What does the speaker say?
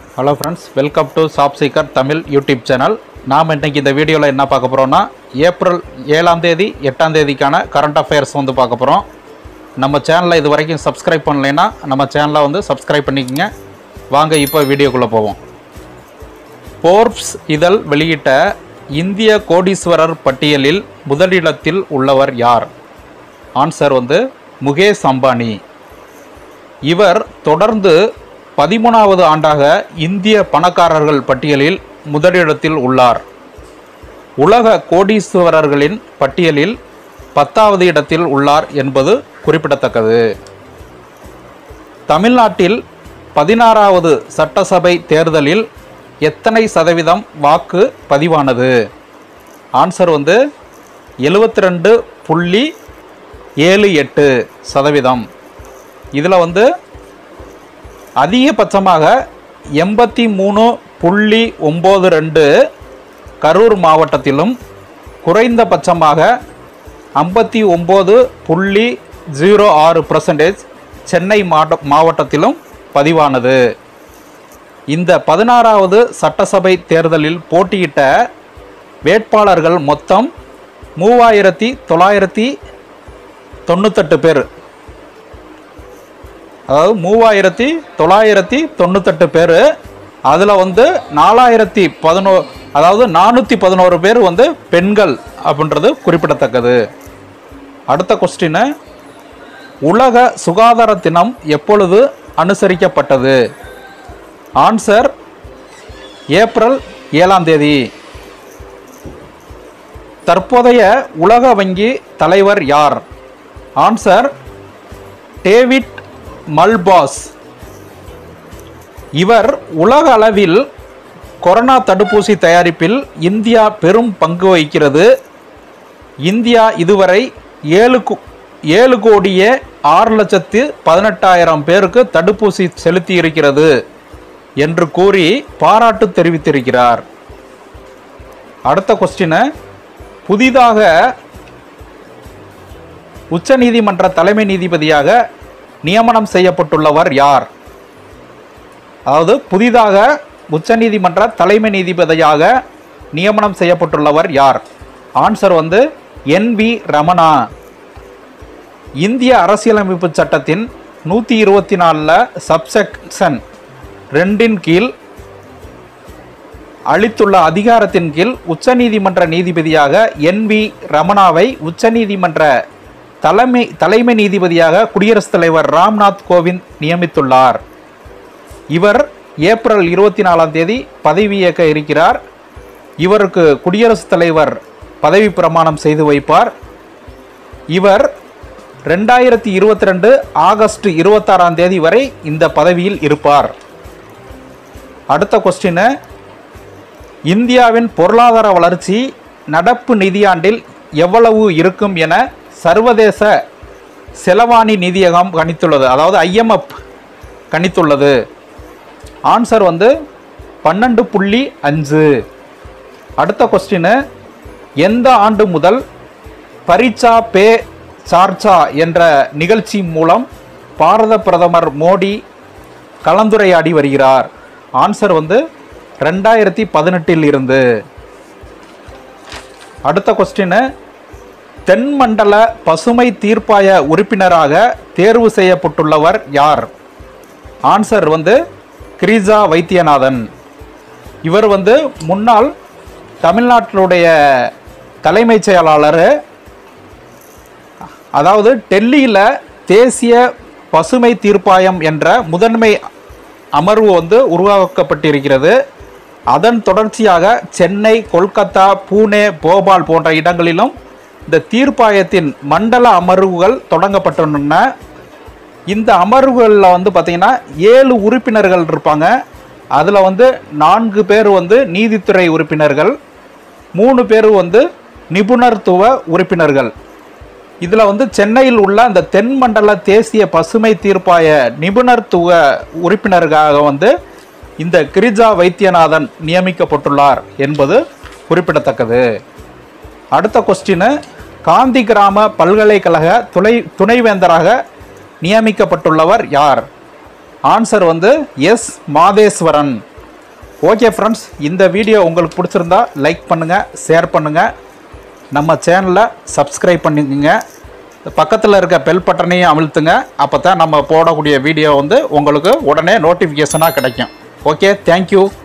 hello friends welcome to shop seeker Tamil YouTube channel நாம் இன்றைக்கி இந்த வீடியோவில் என்ன பார்க்க போகிறோம்னா ஏப்ரல் ஏழாம் தேதி எட்டாம் தேதிக்கான கரண்ட் அஃபேர்ஸ் வந்து பார்க்க போகிறோம் நம்ம சேனலை இது வரைக்கும் சப்ஸ்கிரைப் பண்ணலைன்னா நம்ம சேனலை வந்து சப்ஸ்கிரைப் பண்ணிக்கோங்க வாங்க இப்போ வீடியோக்குள்ளே போவோம் போர்ப்ஸ் இதழ் வெளியிட்ட இந்திய கோடீஸ்வரர் பட்டியலில் முதலிடத்தில் உள்ளவர் யார் ஆன்சர் வந்து முகேஷ் அம்பானி இவர் தொடர்ந்து பதிமூணாவது ஆண்டாக இந்திய பணக்காரர்கள் பட்டியலில் முதலிடத்தில் உள்ளார் உலக கோடீஸ்வரர்களின் பட்டியலில் பத்தாவது இடத்தில் உள்ளார் என்பது குறிப்பிடத்தக்கது தமிழ்நாட்டில் பதினாறாவது சட்டசபை தேர்தலில் எத்தனை சதவீதம் வாக்கு பதிவானது ஆன்சர் வந்து எழுபத்தி ரெண்டு புள்ளி ஏழு எட்டு சதவீதம் இதில் வந்து அதிகபட்சமாக எண்பத்தி மூணு புள்ளி ஒம்பது ரெண்டு கரூர் மாவட்டத்திலும் குறைந்தபட்சமாக ஐம்பத்தி ஒம்பது புள்ளி ஜீரோ ஆறு பர்சன்டேஜ் சென்னை மாவட்ட மாவட்டத்திலும் பதிவானது இந்த பதினாறாவது சட்டசபை தேர்தலில் போட்டியிட்ட வேட்பாளர்கள் மொத்தம் மூவாயிரத்தி தொள்ளாயிரத்தி தொண்ணூத்தெட்டு பேர் அதாவது மூவாயிரத்தி தொள்ளாயிரத்தி தொண்ணூத்தெட்டு பேர் அதில் வந்து நாலாயிரத்தி பதினோ அதாவது நானூற்றி பதினோரு பேர் வந்து பெண்கள் அப்படின்றது குறிப்பிடத்தக்கது அடுத்த கொஸ்டின் உலக சுகாதார தினம் எப்பொழுது அனுசரிக்கப்பட்டது ஆன்சர் ஏப்ரல் ஏழாம் தேதி தற்போதைய உலக வங்கி தலைவர் யார் ஆன்சர் டேவிட் மல்பாஸ் இவர் உலக அளவில் கொரோனா தடுப்பூசி தயாரிப்பில் இந்தியா பெரும் பங்கு வகிக்கிறது இந்தியா இதுவரை ஏழு கோ- ஏழு கோடியே ஆறு லட்சத்து பதினெட்டாயிரம் பேருக்கு தடுப்பூசி செலுத்தி இருக்கிறது என்று கூறி பாராட்டு தெரிவித்திருக்கிறார் அடுத்த கொஸ்டின் புதிதாக உச்சநீதிமன்ற தலைமை நீதிபதியாக நியமனம் செய்யப்பட்டுள்ளவர் யார் அதாவது புதிதாக உச்சநீதிமன்ற தலைமை நீதிபதியாக நியமனம் செய்யப்பட்டுள்ளவர் யார் ஆன்சர் வந்து என் வி ரமணா இந்திய அரசியலமைப்பு சட்டத்தின் நூற்றி இருபத்தி நாலில் சப்செக்ஷன் ரெண்டின் கீழ் அளித்துள்ள அதிகாரத்தின் கீழ் உச்சநீதிமன்ற நீதிபதியாக என் வி ரமணாவை உச்சநீதிமன்ற தலைமை தலைமை நீதிபதியாக குடியரசுத் தலைவர் ராம்நாத் கோவிந்த் நியமித்துள்ளார் இவர் ஏப்ரல் இருபத்தி நாலாம் தேதி பதவியேற்க இருக்கிறார் இவருக்கு குடியரசுத் தலைவர் பதவி பிரமாணம் செய்து வைப்பார் இவர் ரெண்டாயிரத்தி இருபத்தி ரெண்டு ஆகஸ்ட் இருபத்தாறாம் தேதி வரை இந்த பதவியில் இருப்பார் அடுத்த கொஸ்டின் இந்தியாவின் பொருளாதார வளர்ச்சி நடப்பு நிதியாண்டில் எவ்வளவு இருக்கும் என சர்வதேச செலவாணி நிதியகம் கணித்துள்ளது அதாவது ஐஎம்எஃப் கணித்துள்ளது ஆன்சர் வந்து பன்னெண்டு புள்ளி அஞ்சு அடுத்த கொஸ்டின் எந்த ஆண்டு முதல் பரீட்சா பே சார்ச்சா என்ற நிகழ்ச்சி மூலம் பாரத பிரதமர் மோடி கலந்துரையாடி வருகிறார் ஆன்சர் வந்து ரெண்டாயிரத்தி பதினெட்டில் இருந்து அடுத்த கொஸ்டின் தென்மண்டல பசுமை தீர்ப்பாய உறுப்பினராக தேர்வு செய்யப்பட்டுள்ளவர் யார் ஆன்சர் வந்து கிரிஜா வைத்தியநாதன் இவர் வந்து முன்னாள் தமிழ்நாட்டினுடைய தலைமைச் செயலாளர் அதாவது டெல்லியில் தேசிய பசுமை தீர்ப்பாயம் என்ற முதன்மை அமர்வு வந்து உருவாக்கப்பட்டிருக்கிறது அதன் தொடர்ச்சியாக சென்னை கொல்கத்தா பூனே போபால் போன்ற இடங்களிலும் இந்த தீர்ப்பாயத்தின் மண்டல அமர்வுகள் தொடங்கப்பட்டுள்ளன இந்த அமர்வுகளில் வந்து பார்த்திங்கன்னா ஏழு உறுப்பினர்கள் இருப்பாங்க அதில் வந்து நான்கு பேர் வந்து நீதித்துறை உறுப்பினர்கள் மூணு பேர் வந்து நிபுணர்த்துவ உறுப்பினர்கள் இதில் வந்து சென்னையில் உள்ள அந்த தென்மண்டல தேசிய பசுமை தீர்ப்பாய நிபுணர்த்துவ உறுப்பினராக வந்து இந்த கிரிஜா வைத்தியநாதன் நியமிக்கப்பட்டுள்ளார் என்பது குறிப்பிடத்தக்கது அடுத்த கொஸ்டின் காந்தி கிராம பல்கலைக்கழக துணை துணைவேந்தராக நியமிக்கப்பட்டுள்ளவர் யார் ஆன்சர் வந்து எஸ் மாதேஸ்வரன் ஓகே ஃப்ரெண்ட்ஸ் இந்த வீடியோ உங்களுக்கு பிடிச்சிருந்தா லைக் பண்ணுங்கள் ஷேர் பண்ணுங்கள் நம்ம சேனலை சப்ஸ்கிரைப் பண்ணிக்கோங்க பக்கத்தில் இருக்க பெல் பட்டனையும் அழுத்துங்க அப்போ தான் நம்ம போடக்கூடிய வீடியோ வந்து உங்களுக்கு உடனே நோட்டிஃபிகேஷனாக கிடைக்கும் ஓகே தேங்க்யூ